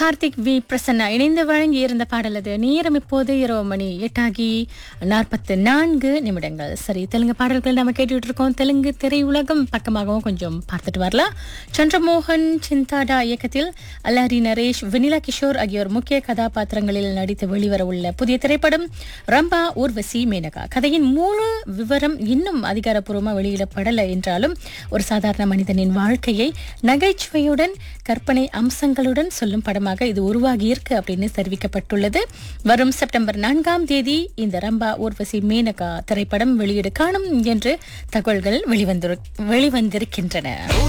Karthik we Prasanna இணைந்து வழங்கி இருந்த பாடல் அது நேரம் இப்போது இரவு மணி எட்டாகி நாற்பத்தி நான்கு நிமிடங்கள் சரி தெலுங்கு பாடல்கள் நம்ம கேட்டுட்டு இருக்கோம் தெலுங்கு திரையுலகம் பக்கமாகவும் கொஞ்சம் பார்த்துட்டு வரலாம் சந்திரமோகன் சிந்தாடா இயக்கத்தில் அல்லாரி நரேஷ் வெனிலா கிஷோர் ஆகியோர் முக்கிய கதாபாத்திரங்களில் நடித்து வெளிவர உள்ள புதிய திரைப்படம் ரம்பா ஊர்வசி மேனகா கதையின் முழு விவரம் இன்னும் அதிகாரப்பூர்வமாக வெளியிடப்படலை என்றாலும் ஒரு சாதாரண மனிதனின் வாழ்க்கையை நகைச்சுவையுடன் கற்பனை அம்சங்களுடன் சொல்லும் படமாக இது உருவாகியிருக்கு அப்படின்னு தெரிவிக்கப்பட்டுள்ளது வரும் செப்டம்பர் நான்காம் தேதி இந்த ரம்பா ஊர்வசி மேனகா திரைப்படம் வெளியீடு காணும் என்று தகவல்கள் வெளிவந்திரு வெளிவந்திருக்கின்றன